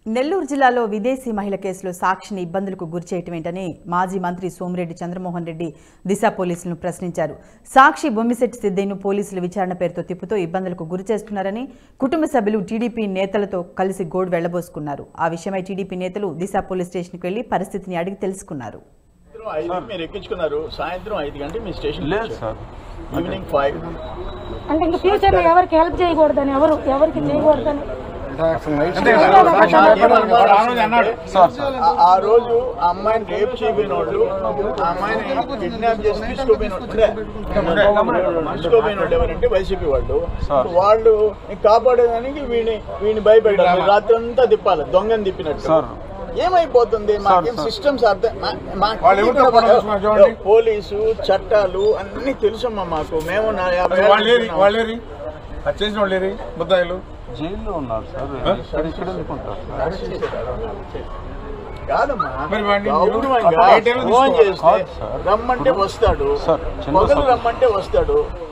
నెల్లూరు జిల్లాలో విదేశీ మహిళ కేసులో సాక్షిని ఇబ్బందులకు గురిచేయటమేంటని మాజీ మంత్రి సోమిరెడ్డి చంద్రమోహన్ రెడ్డి దిశ పోలీసులను ప్రశ్నించారు సాక్షి బొమ్మిశెట్టి సిద్దయ్యను పోలీసులు విచారణ పేరుతో తిప్పుతూ ఇబ్బందులకు గురి చేస్తున్నారని కుటుంబ సభ్యులు టీడీపీ నేతలతో కలిసి గోడు వెళ్లబోసుకున్నారు ఆ విషయమై టీడీపీ నేతలు దిశ పోలీస్ స్టేషన్కి వెళ్లి పరిస్థితిని అడిగి తెలుసుకున్నారు సాయంత్రం ఐదుకి మీరు ఎక్కించుకున్నారు సాయంత్రం ఐదు గంటలకు మీ స్టేషన్ లేదు సార్ ఈవినింగ్ ఫైవ్ అంటే ఇంక ఫ్యూచర్ లో ఎవరికి హెల్ప్ చేయకూడదని ఎవరు ఎవరికి చేయకూడదని సార్ సార్ ఆ- ఆ రోజు ఆ అమ్మాయిని రేప్ చేయబోయిన వాళ్ళు ఆ అమ్మాయిని కిడ్నాప్ చేసి తీసుకోపోయిన వాళ్ళు అంటే తీసుకోపోయిన వాళ్ళు ఎవరంటే వైసీపీ వాళ్ళు సార్. వాళ్ళు కాపాడేదానికి వీడిని వీడిని భయపెట్టారు రాత్రి అంతా తిప్పాలి దొంగని తిప్పినట్టు సార్. ఏమైపోతుంది మాకేం సార్. సిస్టమ్స్ అర్థం మా- మాకు వాళ్ళు ఎవరు తెలియదు తప్పని చూస్తున్నారు చూడండి. పోలీసు చట్టాలు అన్ని తెలుసమ్మా మాకు మేము నా యాభై ఏళ్ళు వాళ్ళేరి చేస్తున్నాం. వాళ్ళేరి అది చేసిన వాళ్ళేరి ముద్దాయిలు జైల్లో ఉన్నారు సార్ ఇక్కడ ఇక్కడ ఎందుకుంటారు సార్ కాదమ్మా మరి వాడిని గౌరవంగా మీరు ఏ టైంలో ఫోన్ తీసుకోవాలి? చేస్తే కాదు సార్. రమ్మంటే వస్తాడు సార్, చిన్న మొదలు సార్. రమ్మంటే వస్తాడు